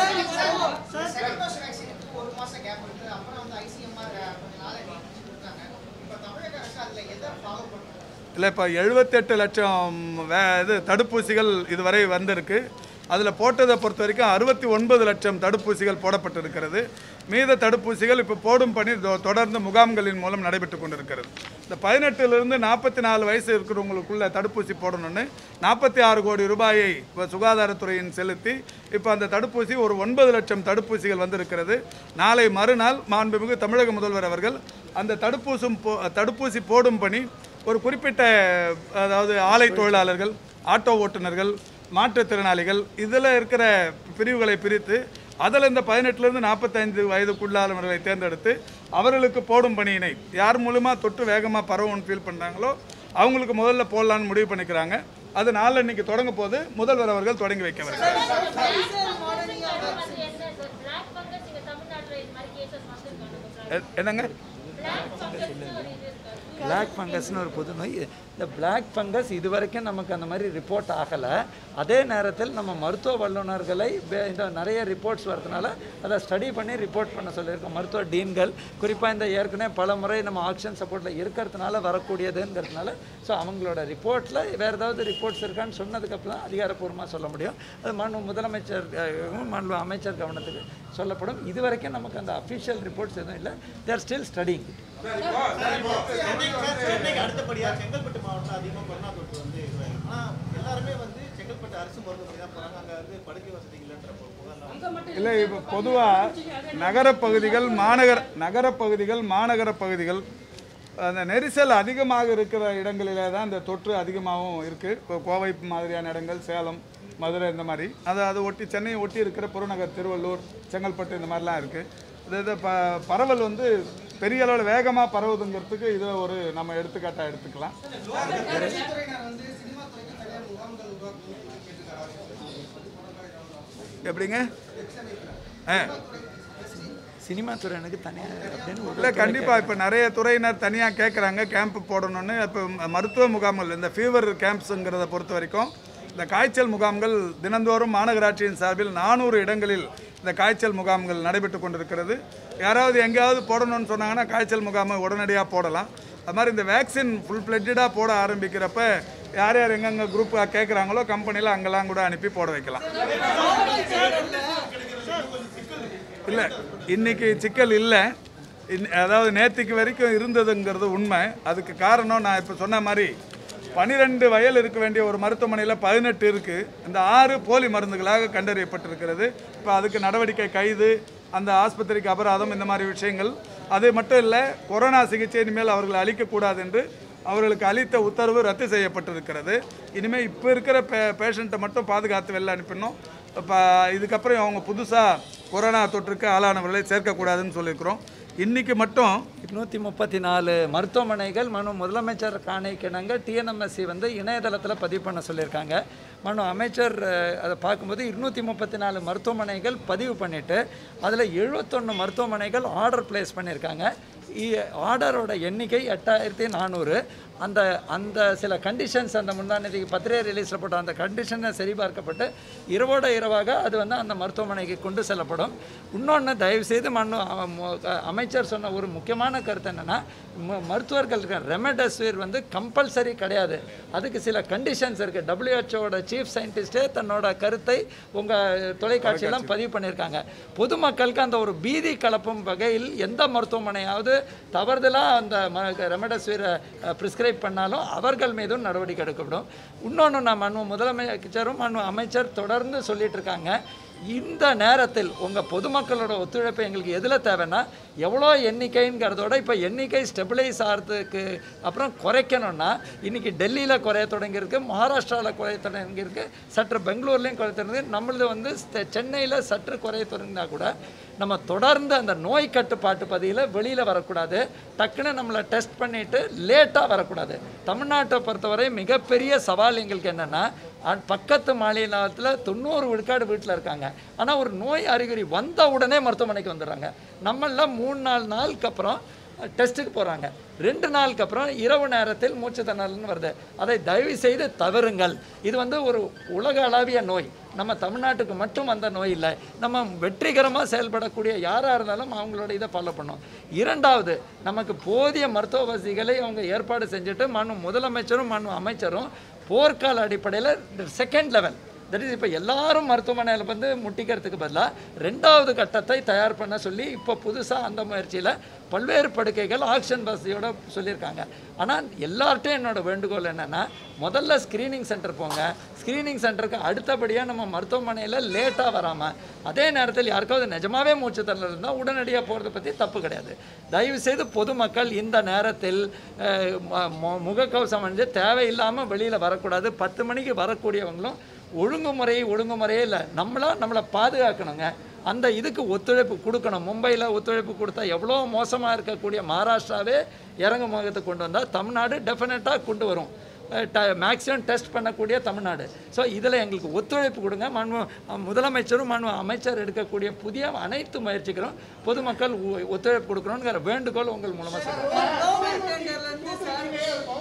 செலக்டோஸ் வேக்சினுக்கு ஒரு மாசம் கேப் இருக்கு அப்புறம் வந்து ஐசிஎம்ஆர் கொஞ்ச நாள் நீட்டிச்சு கொடுத்தாங்க இப்போ தமிழக அரசு அதுல எதை ஃபாலோ பண்ணுறாங்க இல்லை இப்போ எழுபத்தெட்டு லட்சம் வே இது தடுப்பூசிகள் இதுவரை வந்திருக்கு அதில் போட்டதை பொறுத்த வரைக்கும் அறுபத்தி ஒன்பது லட்சம் தடுப்பூசிகள் போடப்பட்டிருக்கிறது மீத தடுப்பூசிகள் இப்போ போடும் பணி தொ- தொடர்ந்து முகாம்களின் மூலம் நடைபெற்று கொண்டிருக்கிறது இந்த பதினெட்டுலேருந்து நாற்பத்தி நாலு வயசு இருக்கிறவங்களுக்குள்ள தடுப்பூசி போடணும்னு நாற்பத்தி ஆறு கோடி ரூபாயை இப்போ சுகாதாரத்துறையின் செலுத்தி இப்போ அந்த தடுப்பூசி ஒரு ஒன்பது லட்சம் தடுப்பூசிகள் வந்திருக்கிறது நாளை மறுநாள் மாண்புமிகு தமிழக முதல்வர் அவர்கள் அந்த தடுப்பூசும் போ தடுப்பூசி போடும் பணி ஒரு குறிப்பிட்ட அதாவது ஆலை தொழிலாளர்கள் ஆட்டோ ஓட்டுநர்கள் மாற்றுத்திறனாளிகள் இதில் இருக்கிற பிரிவுகளை பிரித்து அதில் இந்த பதினெட்டுலேருந்து நாற்பத்தைந்து வயதுக்குள்ளானவர்களை தேர்ந்தெடுத்து அவர்களுக்கு போடும் பணியினை யார் மூலமாக தொற்று வேகமாக பரவும்னு ஃபீல் பண்ணுறாங்களோ அவங்களுக்கு முதல்ல போடலான்னு முடிவு பண்ணிக்கிறாங்க அது நாளன்னைக்கு தொடங்க போது முதல்வர் அவர்கள் தொடங்கி வைக்க வருகிறார் பிளாக் ஃபங்கஸ் இங்க தமிழ்நாட்டுல இது மாதிரி கேசஸ் வந்திருக்காங்க எ- என்னங்க பிளாக் ஃபங்கஸ்னு ஒரு இது இருக்கா பிளாக் ஃபங்கஸ்னு ஒரு புது நோய் இந்த பிளாக் ஃபங்கஸ் இது வரைக்கும் நமக்கு அந்த மாதிரி ரிப்போர்ட் ஆகலை அதே நேரத்தில் நம்ம மருத்துவ வல்லுநர்களை பே- இந்த நிறைய ரிப்போர்ட்ஸ் வரதுனால அதை ஸ்டடி பண்ணி ரிப்போர்ட் பண்ண சொல்லியிருக்கோம் மருத்துவ டீன்கள் குறிப்பாக இந்த ஏற்கனவே பல முறை நம்ம ஆக்சிஜன் சப்போர்ட்டில் இருக்கிறதுனால வரக்கூடியதுங்கிறதுனால ஸோ அவங்களோட ரிப்போர்ட்டில் வேறு ஏதாவது ரிப்போர்ட்ஸ் இருக்கான்னு சொன்னதுக்கப்புறம் தான் அதிகாரப்பூர்வமாக சொல்ல முடியும் அது மாண்பு முதலமைச்சர் அஹ், மாண்பு அமைச்சர் கவனத்துக்கு சொல்லப்படும் இது வரைக்கும் நமக்கு அந்த அஃபிஷியல் ரிப்போர்ட்ஸ் எதுவும் இல்லை தேர் ஸ்டில் ஸ்டடிங் சென்னைக்கு அடுத்தபடியா செங்கல்பட்டு மாவட்டம் அதிகமா கொரோனா தொற்று வந்து இதுவாயிருக்கு. ஆனா எல்லாருமே வந்து செங்கல்பட்டு அரசு மருத்துவமனை தான் போறாங்க அங்க வந்து படுக்கை வசதி இல்லைன்ற பு- புகார்லாம் அங்கே மட்டும் இல்லை இப்போ பொதுவாக நகரப்பகுதிகள் மாநகர நகரப்பகுதிகள் மாநகர பகுதிகள் அந்த நெரிசல் அதிகமாக இருக்கிற இடங்களிலே தான் இந்த தொற்று அதிகமாகவும் இருக்குது இப்போ கோவை மாதிரியான இடங்கள் சேலம் மதுரை இந்த மாதிரி அதை அதை ஒட்டி சென்னையை ஒட்டி இருக்கிற புறநகர் திருவள்ளூர் செங்கல்பட்டு இந்த மாதிரிலாம் இருக்குது இது இது ப பரவல் வந்து பெரிய அளவில் வேகமாக பரவுதுங்கிறதுக்கு இதை ஒரு நம்ம எடுத்துக்காட்டாக எடுத்துக்கலாம் துறையினர் வந்து சினிமா துறைக்கு தனியார் முகாம்கள் உருவாக்கணும்னு கேட்டிருக்காங்க எப்படிங்க ஆ சினிமா துறையினருக்கு தனியாக அப்படின்னு ஒரு இல்லை கண்டிப்பாக இப்போ நிறைய துறையினர் தனியாக கேட்குறாங்க கேம்ப் போடணும்னு இப்போ மருத்துவ முகாம்கள் இந்த ஃபீவர் கேம்ப்ஸுங்கிறத பொறுத்த வரைக்கும் இந்த காய்ச்சல் முகாம்கள் தினந்தோறும் மாநகராட்சியின் சார்பில் நானூறு இடங்களில் இந்த காய்ச்சல் முகாம்கள் நடைபெற்று கொண்டிருக்கிறது யாராவது எங்கேயாவது போடணும்னு சொன்னாங்கன்னா காய்ச்சல் முகாமை உடனடியாக போடலாம் அது மாதிரி இந்த வேக்சின் ஃபுல் ஃப்ளெட்ஜாக போட ஆரம்பிக்கிறப்ப யார் யார் எங்கெங்கே குரூப்பாக கேட்குறாங்களோ கம்பெனியில் அங்கெல்லாம் கூட அனுப்பி போட வைக்கலாம் இல்லை இன்னைக்கு சிக்கல் இல்லை இன் அதாவது நேற்றுக்கு வரைக்கும் இருந்ததுங்கிறது உண்மை அதுக்கு காரணம் நான் இப்போ சொன்ன மாதிரி பனிரெண்டு வயல் இருக்க வேண்டிய ஒரு மருத்துவமனையில் பதினெட்டு இருக்குது இந்த ஆறு போலி மருந்துகளாக கண்டறியப்பட்டிருக்கிறது இப்போ அதுக்கு நடவடிக்கை கைது அந்த ஆஸ்பத்திரிக்கு அபராதம் இந்த மாதிரி விஷயங்கள் அது மட்டும் இல்லை கொரோனா சிகிச்சை இனிமேல் அவர்கள் அளிக்கக்கூடாது என்று அவர்களுக்கு அளித்த உத்தரவு ரத்து செய்யப்பட்டிருக்கிறது இனிமேல் இப்போ இருக்கிற பே பேஷண்ட்டை மட்டும் பாதுகாத்து வெளில அனுப்பிடணும் இப்போ இதுக்கப்புறம் அவங்க புதுசாக கொரோனா தொற்றுக்கு ஆளானவர்களை சேர்க்கக்கூடாதுன்னு சொல்லியிருக்கிறோம் இன்றைக்கி மட்டும் நூற்றி முப்பத்தி நாலு மருத்துவமனைகள் மனு முதலமைச்சர் காணிக்கிணங்க டிஎன்எம்எஸ்சி வந்து இணையதளத்தில் பதிவு பண்ண சொல்லியிருக்காங்க மனு அமைச்சர் அஹ், அதை பார்க்கும்போது இருநூற்றி முப்பத்தி நாலு மருத்துவமனைகள் பதிவு பண்ணிவிட்டு அதில் எழுபத்தொன்று மருத்துவமனைகள் ஆர்டர் ப்ளேஸ் பண்ணியிருக்காங்க ஆர்டரோட எண்ணிக்கை எட்டாயிரத்தி நானூறு அந்த அந்த சில கண்டிஷன்ஸ் அந்த முந்தானத்துக்கு பத்திரிகை ரிலீஸில் போட்ட அந்த கண்டிஷனை சரிபார்க்கப்பட்டு இரவோட இரவாக அது வந்து அந்த மருத்துவமனைக்கு கொண்டு செல்லப்படும் இன்னொன்று தயவுசெய்து மண்ணு அ- மு- அ- அமைச்சர் சொன்ன ஒரு முக்கியமான கருத்து என்னென்னா மருத்துவர்களுக்கு ரெமடெசிவிர் வந்து கம்பல்சரி கிடையாது அதுக்கு சில கண்டிஷன்ஸ் இருக்குது டபிள்யூஹெச்ஓட சீஃப் சயின்டிஸ்டே தன்னோட கருத்தை உங்கள் தொலைக்காட்சியெல்லாம் பதிவு பண்ணியிருக்காங்க பொதுமக்களுக்கு அந்த ஒரு பீதி கலப்பும் வகையில் எந்த மருத்துவமனையாவது தவறுதலாக அந்த ம ரெமடெசிவிரை ப்ரிஸ்கிரைப் பண்ணாலும் அவர்கள் மீதும் நடவடிக்கை எடுக்கப்படும் இன்னொன்று நான் மனு முதலமைச்சரும் மனு அமைச்சர் தொடர்ந்து சொல்லிட்டு இருக்காங்க இந்த நேரத்தில் உங்கள் பொதுமக்களோட ஒத்துழைப்பு எங்களுக்கு எதில் தேவைன்னா எவ்வளோ எண்ணிக்கைங்கிறதோட இப்போ எண்ணிக்கை ஸ்டெபிளைஸ் ஆகிறதுக்கு அப்புறம் குறைக்கணும்னா இன்றைக்கி டெல்லியில் குறைய தொடங்கியிருக்கு மகாராஷ்டிராவில் குறைய தொடங்கியிருக்கு சற்று பெங்களூர்லேயும் குறைய தொடங்கியிருக்கு நம்மளது வந்து சென்னையில் சற்று குறைய தொடங்கினா கூட நம்ம தொடர்ந்து அந்த நோய் கட்டுப்பாட்டு பதியில் வெளியில் வரக்கூடாது டக்குன்னு நம்மளை டெஸ்ட் பண்ணிவிட்டு லேட்டாக வரக்கூடாது தமிழ்நாட்டை பொறுத்தவரை மிகப்பெரிய சவால் எங்களுக்கு என்னென்னா அ- பக்கத்து மாநிலத்தில் தொண்ணூறு விழுக்காடு வீட்டில் இருக்காங்க ஆனால் ஒரு நோய் அறிகுறி வந்த உடனே மருத்துவமனைக்கு வந்துடுறாங்க நம்மள மூணு நாலு நாளுக்கு அப்புறம் டெஸ்ட்டுக்கு போகிறாங்க ரெண்டு நாளுக்கு அப்புறம் இரவு நேரத்தில் மூச்சு திணறல்னு வருது அதை தயவு செய்து தவறுங்கள் இது வந்து ஒரு உலக அளவிய நோய் நம்ம தமிழ்நாட்டுக்கு மட்டும் வந்த நோய் இல்லை நம்ம வெற்றிகரமாக செயல்படக்கூடிய யாராக இருந்தாலும் அவங்களோட இதை ஃபாலோ பண்ணோம் இரண்டாவது நமக்கு போதிய மருத்துவ வசதிகளை அவங்க ஏற்பாடு செஞ்சுட்டு மனு முதலமைச்சரும் மனு அமைச்சரும் போர்க்கால அடிப்படையில் செகண்ட் லெவல் தட் இஸ் இப்போ எல்லாரும் மருத்துவமனையில் வந்து முட்டிக்கிறதுக்கு பதிலாக ரெண்டாவது கட்டத்தை தயார் பண்ண சொல்லி இப்போ புதுசாக அந்த முயற்சியில் பல்வேறு படுக்கைகள் ஆக்சிஜன் வசதியோட சொல்லியிருக்காங்க ஆனால் எல்லார்ட்டையும் என்னோட வேண்டுகோள் என்னென்னா முதல்ல ஸ்க்ரீனிங் சென்டர் போங்க ஸ்க்ரீனிங் சென்டருக்கு அடுத்தபடியாக நம்ம மருத்துவமனையில் லேட்டாக வராமல் அதே நேரத்தில் யாருக்காவது நிஜமாவே மூச்சு திணறல் இருந்தால் உடனடியாக போகிறத பற்றி தப்பு கிடையாது தயவுசெய்து பொதுமக்கள் இந்த நேரத்தில் அஹ், ம- மு- முகக்கவசம் அணிஞ்சு தேவையில்லாமல் வெளியில் வரக்கூடாது பத்து மணிக்கு வரக்கூடியவங்களும் ஒழுங்குமுறை ஒழுங்குமுறையே இல்லை நம்மளா நம்மளை பாதுகாக்கணுங்க அந்த இதுக்கு ஒத்துழைப்பு கொடுக்கணும் மும்பையில் ஒத்துழைப்பு கொடுத்தா எவ்வளோ மோசமாக இருக்கக்கூடிய மகாராஷ்டிராவே இறங்கு முகத்துக்கு கொண்டு வந்தால் தமிழ்நாடு டெஃபினட்டாக கொண்டு வரும் மேக்ஸிமம் டெஸ்ட் பண்ணக்கூடிய தமிழ்நாடு ஸோ இதில் எங்களுக்கு ஒத்துழைப்பு கொடுங்க மனு முதலமைச்சரும் மனு அமைச்சர் எடுக்கக்கூடிய புதிய அனைத்து முயற்சிகளும் பொதுமக்கள் ஒ- ஒத்துழைப்பு கொடுக்கணுங்கிற வேண்டுகோள் உங்கள் மூலமாக சொல்கிறேன் குளோபல் டெண்டர்ல இருந்து சார்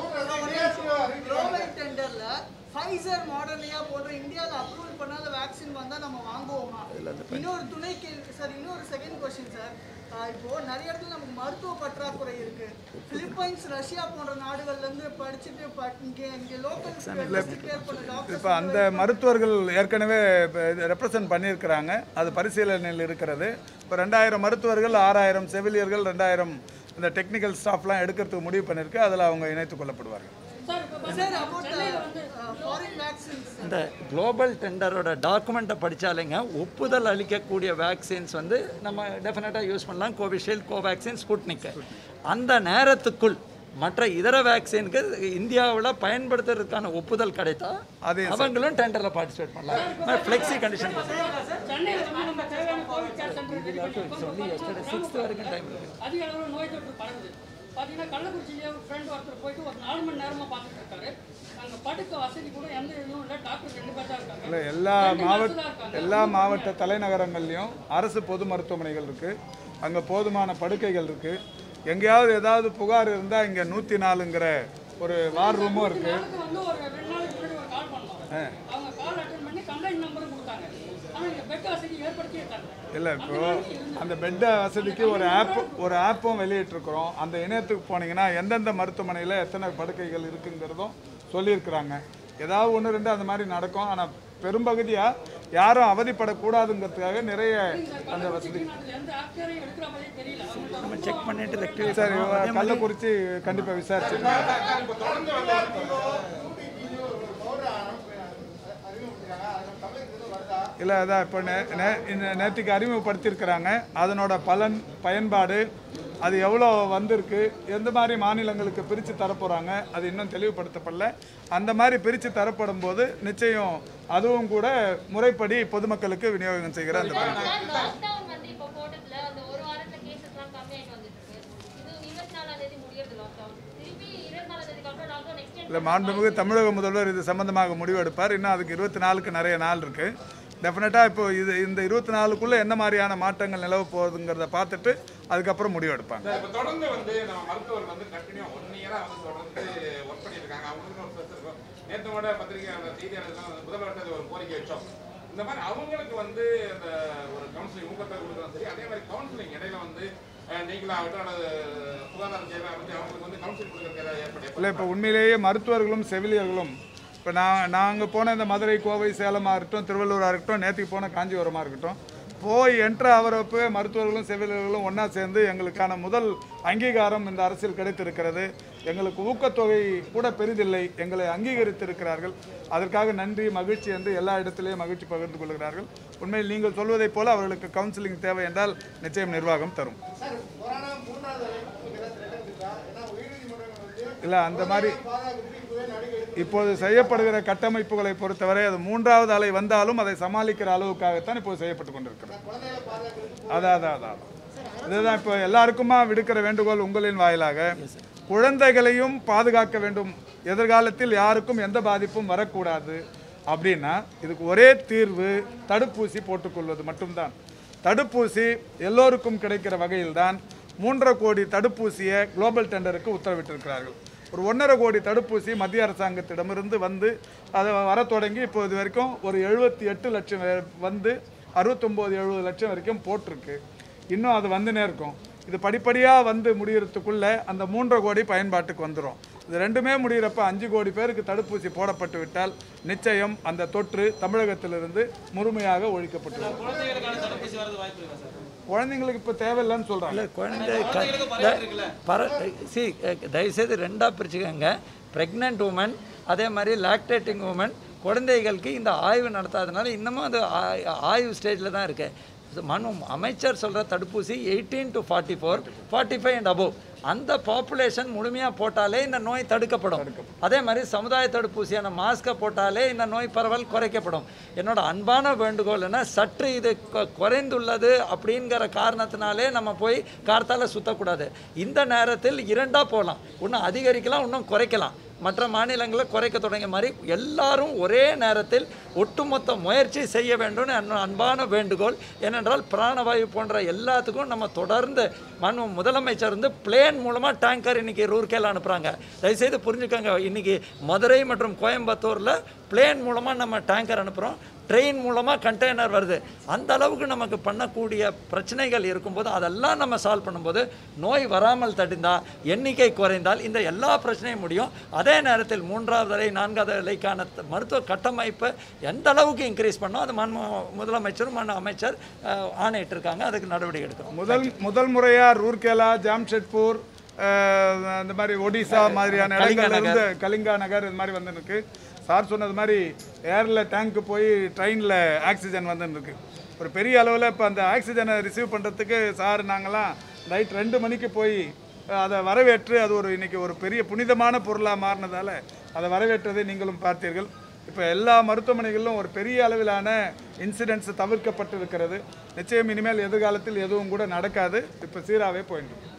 குளோபல் டெண்டர்ல ஃபைசர் மாடர்னியா போன்ற இந்தியால அப்ரூவல் பண்ணாத வேக்சின் வந்தா நம்ம வாங்குவோமா இன்னொரு துணை கேள்வி சார் இன்னொரு செகண்ட் கொஸ்டின் சார் இப்போ நிறைய இடத்துல நமக்கு மருத்துவ பற்றாக்குறை இருக்கு பிலிப்பைன்ஸ் ரஷ்யா போன்ற நாடுகள்ல இருந்து படிச்சுட்டு ப- இங்க இங்க லோக்கல் கேர் பண்ண டாக்டர்ஸ் இப்போ அந்த மருத்துவர்கள் ஏற்கனவே ரெப்ரசன்ட் பண்ணியிருக்கிறாங்க அது பரிசீலனையில் இருக்கிறது இப்போ ரெண்டாயிரம் மருத்துவர்கள் ஆறாயிரம் செவிலியர்கள் ரெண்டாயிரம் இந்த டெக்னிக்கல் ஸ்டாஃப்லாம் எடுக்கிறதுக்கு முடிவு பண்ணியிருக்கு அதில் அவங்க இணைத்துக் கொள்ளப்படுவார்கள் சார் இப்போ சார் அபவுட் ஃபாரின் வேக்சின்ஸ் இந்த குளோபல் டெண்டரோட டாக்குமெண்ட்டை படித்தாலேங்க ஒப்புதல் அளிக்கக்கூடிய வேக்சின்ஸ் வந்து நம்ம டெஃபினட்டாக யூஸ் பண்ணலாம் கோவிஷீல்டு கோவேக்சின் ஸ்புட்னிக்கு அந்த நேரத்துக்குள் மற்ற இதர வேக்சினுக்கு இந்தியாவில் பயன்படுத்துறதுக்கான ஒப்புதல் கிடைத்தா அதே அவங்களும் டெண்டரில் பார்ட்டிசிபேட் பண்ணலாம் ஃப்ளெக்ஸி கண்டிஷன் சென்னையில் வந்து நம்ம தேவையான கோவிட் கேர் சென்டர் ரெடி பண்ணியிருக்கோம் சொல்லி எஸ்டர்டே சிக்ஸ்த் வரைக்கும் டைம் இருக்குது அதிக அளவில் நோய் தொற்று பரவுது பார்த்தீங்கன்னா கள்ளக்குறிச்சியிலே ஒரு ஃப்ரெண்ட் ஒருத்தர் போயிட்டு ஒரு நாலு மணி நேரமாக பார்த்துட்டு இருக்காரு அங்கே படுக்க வசதி கூட எந்த இதுவும் இல்லை டாக்டர் ரெண்டு பேர் தான் இருக்காங்க இல்லை எல்லா ரெண்டு nurse மாவட்ட தான் இருக்காங்க. எல்லா மாவட்ட தலைநகரங்கள்லையும் அரசு பொது மருத்துவமனைகள் இருக்குது அங்கே போதுமான படுக்கைகள் இருக்குது எங்கேயாவது ஏதாவது புகார் இருந்தால் இங்கே நூற்றி நாலுங்கிற ஒரு வார் ரூமும் இருக்குது நாளுக்கு வந்து ஒரு ரெண்டு நாளைக்கு முன்னாடி ஒரு கால் பண்ணோம் அவங்க கால் அட்டன் பண்ணி கம்ப்ளைண்ட் நம்பரும் கொடுத்தாங்க ஆனால் இங்கே பெட் வசதி ஏற்படுத்தி இருக்காங்க இல்லை இப்போ அந்த பெட் வசதிக்கு ஒரு ஆப் ஒரு ஆப்பும் வெளியிட்டிருக்கிறோம் அந்த இணையத்துக்கு போனீங்கன்னா எந்தெந்த மருத்துவமனையில் எத்தனை படுக்கைகள் இருக்குங்கிறதும் சொல்லியிருக்கிறாங்க ஏதாவது ஒன்று ரெண்டு அந்த மாதிரி நடக்கும் ஆனால் பெரும்பகுதியாக யாரும் அவதிப்படக்கூடாதுங்கிறதுக்காக நிறைய அந்த வசதி அதுல எந்த ஆக்டரையும் எடுக்கிற மாதிரியே தெரியல அவங்க நம்ம செக் பண்ணிட்டு ரெக்டிஃபை சரி கள்ளக்குறிச்சி கண்டிப்பாக விசாரிச்சுருங்க இப்போ தொடர்ந்து வந்து இல்லை அதான் இப்போ நே நே- இந்த நேற்றுக்கு அறிமுகப்படுத்தியிருக்கிறாங்க அதனோட பலன் பயன்பாடு அது எவ்வளோ வந்திருக்கு எந்த மாதிரி மாநிலங்களுக்கு பிரித்து தரப்போகிறாங்க அது இன்னும் தெளிவுபடுத்தப்படல அந்த மாதிரி பிரித்து தரப்படும் போது நிச்சயம் அதுவும் கூட முறைப்படி பொதுமக்களுக்கு விநியோகம் செய்கிற அந்த பணி. லாக்டவுன் வந்து இப்போ போட்டதுல அந்த ஒரு வாரத்துல கேசஸ்லாம் கம்மியாயிட்டு வந்துட்டு இருக்கு இது இருபத்தி நாலாம் தேதி முடியறது லாக்டவுன் திருப்பி இருபத்தி நாலாம் தேதிக்கு அப்புறம் லாக்டவுன் எக்ஸ்டெண்ட் இல்லை மாண்புமிகு தமிழக முதல்வர் இது சம்பந்தமாக முடிவெடுப்பார் இன்னும் அதுக்கு இருபத்தி நாலுக்கு நிறைய நாள் இருக்குது டெஃபினட்டாக இப்போ இது இந்த இருபத்தி நாலுக்குள்ளே என்ன மாதிரியான மாற்றங்கள் நிலவ போகுதுங்கிறத பார்த்துட்டு அதுக்கப்புறம் முடிவெடுப்பாங்க சார், இப்ப தொடர்ந்து வந்து நம்ம மருத்துவர் வந்து கண்டினியூ ஒன் இயரா வந்து தொடர்ந்து ஒர்க் பண்ணிட்டு இருக்காங்க அவங்களுக்கு ஒரு ஸ்ட்ரெஸ் இருக்கும் நேற்று கூட பத்திரிகை அந்த செய்தியாளர்கள் வந்து முதல்வர்கிட்ட ஒரு கோரிக்கை வச்சோம் இந்த மாதிரி அவங்களுக்கு வந்து அந்த ஒரு கவுன்சிலிங் ஊக்கத்தை கொடுக்குறதும் சரி அதே மாதிரி கவுன்சிலிங் இடையில வந்து அஹ், நீங்களாகட்டும் அல்லது சுகாதார சேவை வந்து அவங்களுக்கு வந்து கவுன்சிலிங் கொடுக்கறது ஏற்பட்டு இல்லை இப்போ உண்மையிலேயே மருத்துவர்களும் செவிலியர்களும் இப்போ நான் நாங்கள் போன இந்த மதுரை கோவை சேலமாக இருக்கட்டும் திருவள்ளூராக இருக்கட்டும் நேற்றுக்கு போன காஞ்சிபுரமாக இருக்கட்டும் போய் என்ட்ரு ஆகிறப்ப மருத்துவர்களும் செவிலியர்களும் ஒன்றா சேர்ந்து எங்களுக்கான முதல் அங்கீகாரம் இந்த அரசில் கிடைத்திருக்கிறது எங்களுக்கு ஊக்கத்தொகை கூட பெரிதில்லை எங்களை அங்கீகரித்திருக்கிறார்கள் அதற்காக நன்றி மகிழ்ச்சி என்று எல்லா இடத்திலேயும் மகிழ்ச்சி பகிர்ந்து கொள்கிறார்கள் உண்மையில் நீங்கள் சொல்வதைப் போல அவர்களுக்கு கவுன்சிலிங் தேவை என்றால் நிச்சயம் நிர்வாகம் தரும் சார் கொரோனா மூன்றாவது அலை உங்களுக்கு ஏதாவது threat இருக்குதா? ஏன்னா உயர்நீதிமன்றங்கள் வந்து இல்லை அந்த மாதிரி பாதுகாப்பு இப்பவே நடவடிக்கை எடுத்து இப்போது செய்யப்படுகிற கட்டமைப்புகளை பொறுத்தவரை அது மூன்றாவது அலை வந்தாலும் அதை சமாளிக்கிற அளவுக்காகத்தான் இப்போது செய்யப்பட்டு கொண்டிருக்கிறது குழந்தைகளை பாதுகாக்கிறதுக்கு அதான் அதான் அதான் இதுதான் இப்போ எல்லாருக்குமா விடுக்கிற வேண்டுகோள் உங்களின் வாயிலாக குழந்தைகளையும் பாதுகாக்க வேண்டும் எதிர்காலத்தில் யாருக்கும் எந்த பாதிப்பும் வரக்கூடாது அப்படின்னா இதுக்கு ஒரே தீர்வு தடுப்பூசி போட்டுக்கொள்வது மட்டும்தான் தடுப்பூசி எல்லோருக்கும் கிடைக்கிற வகையில்தான் மூன்றரை கோடி தடுப்பூசியை குளோபல் டெண்டருக்கு உத்தரவிட்டிருக்கிறார்கள் ஒரு ஒன்றரை கோடி தடுப்பூசி மத்திய அரசாங்கத்திடமிருந்து வந்து அதை வர தொடங்கி இப்போ இது வரைக்கும் ஒரு எழுபத்தி எட்டு லட்சம் வே- வந்து அறுபத்தொம்போது எழுபது லட்சம் வரைக்கும் போட்டிருக்கு இன்னும் அது வந்துனே இருக்கும் இது படிப்படியாக வந்து முடியறதுக்குள்ள அந்த மூன்றரை கோடி பயன்பாட்டுக்கு வந்துடும் இது ரெண்டுமே முடிகிறப்ப அஞ்சு கோடி பேருக்கு தடுப்பூசி போடப்பட்டு விட்டால் நிச்சயம் அந்த தொற்று தமிழகத்திலிருந்து முழுமையாக ஒழிக்கப்பட்டுள்ளது குழந்தைகளுக்கான தடுப்பூசி வரது வாய்ப்பு இருக்கா சார் குழந்தைங்களுக்கு இப்போ தேவையில்லைன்னு சொல்கிறாங்க இல்லை குழந்தை குழந்தைகளுக்கு பரவிட்டு இருக்குல்ல? பர சி தயவுசெய்து ரெண்டாக பிரிச்சுக்கோங்க ப்ரெக்னென்ட் உமன் அதே மாதிரி லாக்டேட்டிங் உமன் குழந்தைகளுக்கு இந்த ஆய்வு நடத்தாதனால இன்னமும் அது ஆ- ஆய்வு ஸ்டேஜில் தான் இருக்குது மனு அமைச்சர் சொல்கிற தடுப்பூசி eighteen to forty four forty five and above அந்த பாப்புலேஷன் முழுமையாக போட்டாலே இந்த நோய் தடுக்கப்படும் அதே மாதிரி சமுதாய தடுப்பூசியான மாஸ்கை போட்டாலே இந்த நோய் பரவல் குறைக்கப்படும் என்னோட அன்பான வேண்டுகோள் என்ன சற்று இது கொ- குறைந்துள்ளது அப்படிங்கிற காரணத்தினாலே நம்ம போய் கார்த்தால சுத்தக்கூடாது இந்த நேரத்தில் இரண்டாக போகலாம் இன்னும் அதிகரிக்கலாம் இன்னும் குறைக்கலாம் மற்ற மாநிலங்களில் குறைக்க தொடங்கிய மாதிரி எல்லாரும் ஒரே நேரத்தில் ஒட்டுமொத்த முயற்சி செய்ய வேண்டும் என்னோட அன்பான வேண்டுகோள் ஏனென்றால் பிராணவாயு போன்ற எல்லாத்துக்கும் நம்ம தொடர்ந்து மனு முதலமைச்சர் வந்து பிளேன் மூலமாக டேங்கர் இன்னைக்கு ரூர்க்கேல அனுப்புகிறாங்க தயவுசெய்து புரிஞ்சுக்கோங்க இன்னைக்கு மதுரை மற்றும் கோயம்புத்தூரில் பிளேன் மூலமாக நம்ம டேங்கர் அனுப்புகிறோம் ட்ரெயின் மூலமாக கண்டெய்னர் வருது அந்த அளவுக்கு நமக்கு பண்ணக்கூடிய பிரச்சனைகள் இருக்கும்போது அதெல்லாம் நம்ம சால்வ் பண்ணும்போது நோய் வராமல் தடுந்தால் எண்ணிக்கை குறைந்தால் இந்த எல்லா பிரச்சனையும் முடியும் அதே நேரத்தில் மூன்றாவது அலை நான்காவது அலைக்கான த- மருத்துவ கட்டமைப்பை எந்த அளவுக்கு இன்க்ரீஸ் பண்ணோம் அது மன் முதலமைச்சரும் மன் அமைச்சர் அஹ், ஆணையிட்டிருக்காங்க அதுக்கு நடவடிக்கை எடுக்கிறோம் முதல் முதல் முறையாக ரூர்கேலா ஜாம்ஷெட்பூர் அஹ், அந்த மாதிரி ஒடிசா மாதிரியான கலிங்கா இடங்கள்ல இருந்து கலிங்கா நகர் இது மாதிரி வந்துருக்கு சார் சொன்னது மாதிரி ஏரில் டேங்க்கு போய் ட்ரெயினில் ஆக்சிஜன் வந்துருக்கு ஒரு பெரிய அளவில் இப்போ அந்த ஆக்சிஜனை ரிசீவ் பண்ணுறதுக்கு சார் நாங்களாம் நைட் ரெண்டு மணிக்கு போய் அஹ், அதை வரவேற்று அது ஒரு இன்னைக்கு ஒரு பெரிய புனிதமான பொருளாக மாறினதால அதை வரவேற்றதை நீங்களும் பார்த்தீர்கள் இப்போ எல்லா மருத்துவமனைகளிலும் ஒரு பெரிய அளவிலான இன்சிடென்ட்ஸ் தவிர்க்கப்பட்டு இருக்கிறது நிச்சயம் இனிமேல் எதிர்காலத்தில் எதுவும் கூட நடக்காது இப்போ சீராகவே போயிட்டு இருக்கு.